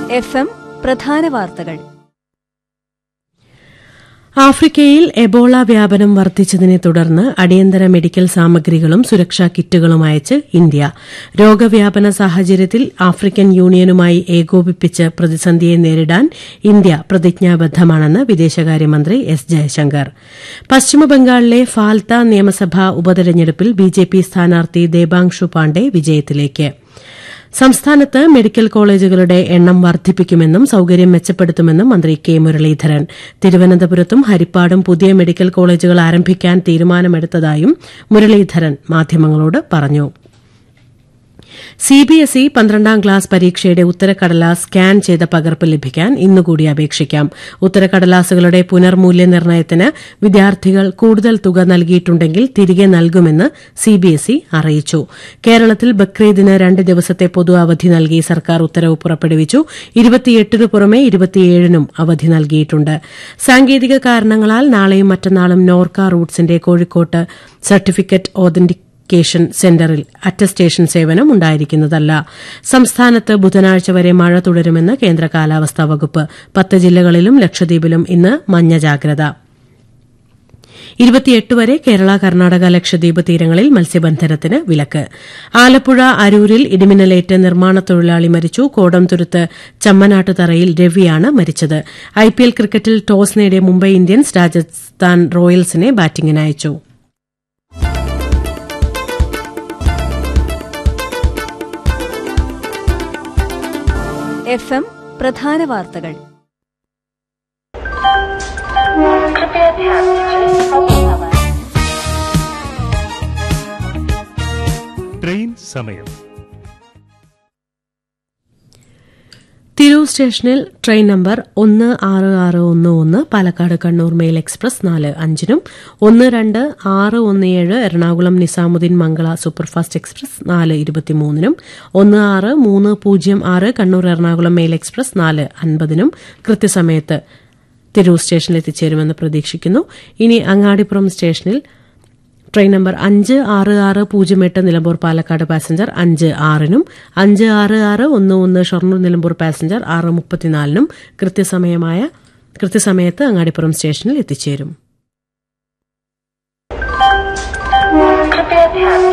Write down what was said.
F M പ്രധാന വാർത്തകൾ ആഫ്രിക്കയിൽ എബോള വ്യാപനം വർദ്ധിച്ചതിനെ തുടർന്ന് അടിയന്തര മെഡിക്കൽ സാമഗ്രികളും സുരക്ഷാ കിറ്റുകളും അയച്ച് ഇന്ത്യ രോഗവ്യാപന സാഹചര്യത്തിൽ ആഫ്രിക്കൻ യൂണിയനുമായി ഏകോപിപ്പിച്ച് പ്രതിസന്ധിയെ നേരിടാൻ ഇന്ത്യ പ്രതിജ്ഞാബദ്ധമാണെന്ന് വിദേശകാര്യമന്ത്രി എസ് ജയശങ്കർ പശ്ചിമബംഗാളിലെ ഫാൽത്ത നിയമസഭാ ഉപതെരഞ്ഞെടുപ്പിൽ ബിജെപി സ്ഥാനാർത്ഥി ദേബാങ്ഷു പാണ്ഡെ വിജയത്തിലേക്ക് സംസ്ഥാനത്ത് മെഡിക്കൽ കോളേജുകളുടെ എണ്ണം വർദ്ധിപ്പിക്കുമെന്നും സൌകര്യം മെച്ചപ്പെടുത്തുമെന്നും മന്ത്രി കെ മുരളീധരൻ തിരുവനന്തപുരത്തും ഹരിപ്പാടും പുതിയ മെഡിക്കൽ കോളേജുകൾ ആരംഭിക്കാൻ തീരുമാനമെടുത്തതായും മുരളീധരൻ മാധ്യമങ്ങളോട് പറഞ്ഞു സിബിഎസ്ഇ പന്ത്രണ്ടാം ക്ലാസ് പരീക്ഷയുടെ ഉത്തരക്കടലാസ് സ്കാൻ ചെയ്ത പകർപ്പ് ലഭിക്കാൻ ഇന്നുകൂടി അപേക്ഷിക്കാം ഉത്തരക്കടലാസുകളുടെ പുനർമൂല്യനിർണ്ണയത്തിന് വിദ്യാർത്ഥികൾ കൂടുതൽ തുക നൽകിയിട്ടുണ്ടെങ്കിൽ തിരികെ നൽകുമെന്ന് സിബിഎസ്ഇ അറിയിച്ചു കേരളത്തിൽ ബക്രീദിന് രണ്ട് ദിവസത്തെ പൊതു അവധി നൽകി സർക്കാർ ഉത്തരവ് പുറപ്പെടുവിച്ചു ഇരുപത്തിയെട്ടിനു പുറമെ ഇരുപത്തിയേഴിനും അവധി നൽകിയിട്ടുണ്ട് സാങ്കേതിക കാരണങ്ങളാൽ നാളെയും മറ്റന്നാളും നോർക്ക റൂട്ട്സിന്റെ കോഴിക്കോട്ട് സർട്ടിഫിക്കറ്റ് ഓതന്റിക് ക്കേഷൻ സെന്ററിൽ അറ്റസ്റ്റേഷൻ സേവനം ഉണ്ടായിരിക്കുന്നതല്ല സംസ്ഥാനത്ത് ബുധനാഴ്ച വരെ മഴ തുടരുമെന്ന് കേന്ദ്ര കാലാവസ്ഥാ വകുപ്പ് പത്ത് ജില്ലകളിലും ലക്ഷദ്വീപിലും ഇന്ന് മഞ്ഞ ജാഗ്രത ഇരുപത്തിയെട്ട് വരെ കേരള കർണാടക ലക്ഷദ്വീപ് തീരങ്ങളിൽ മത്സ്യബന്ധനത്തിന് വിലക്ക് ആലപ്പുഴ അരൂരിൽ ഇടിമിന്നലേറ്റ് നിർമ്മാണ തൊഴിലാളി മരിച്ചു കോടംതുരുത്ത് ചമ്മനാട്ടുതറയിൽ രവിയാണ് മരിച്ചത് ഐപിഎൽ ക്രിക്കറ്റിൽ ടോസ് നേടിയ മുംബൈ ഇന്ത്യൻസ് രാജസ്ഥാൻ റോയൽസിനെ ബാറ്റിംഗിന് അയച്ചു എഫ് എം പ്രധാന വാർത്തകൾ ട്രെയിൻ സമയം തിരൂർ സ്റ്റേഷനിൽ ട്രെയിൻ നമ്പർ ഒന്ന് ആറ് ആറ് ഒന്ന് ഒന്ന് പാലക്കാട് കണ്ണൂർ മെയിൽ എക്സ്പ്രസ് നാല് അഞ്ചിനും ഒന്ന് രണ്ട് ആറ് ഒന്ന് ഏഴ് എറണാകുളം നിസാമുദ്ദീൻ മംഗള സൂപ്പർഫാസ്റ്റ് എക്സ്പ്രസ് നാല് ഇരുപത്തിമൂന്നിനും ഒന്ന് ആറ് മൂന്ന് പൂജ്യം ആറ് കണ്ണൂർ എറണാകുളം മെയിൽ എക്സ്പ്രസ് നാല് അൻപതിനും കൃത്യസമയത്ത് തിരൂർ സ്റ്റേഷനിൽ എത്തിച്ചേരുമെന്ന് പ്രതീക്ഷിക്കുന്നു ഇനി അങ്ങാടിപ്പുറം സ്റ്റേഷനിൽ ട്രെയിൻ നമ്പർ അഞ്ച് ആറ് ആറ് പൂജ്യം എട്ട് നിലമ്പൂർ പാലക്കാട് പാസഞ്ചർ അഞ്ച് ആറിനും അഞ്ച് ആറ് ആറ് ഒന്ന് ഒന്ന് ഷൊർണൂർ നിലമ്പൂർ പാസഞ്ചർ ആറ് മുപ്പത്തിനാലിനും കൃത്യസമയമായ കൃത്യസമയത്ത് അങ്ങാടിപ്പുറം സ്റ്റേഷനിൽ എത്തിച്ചേരും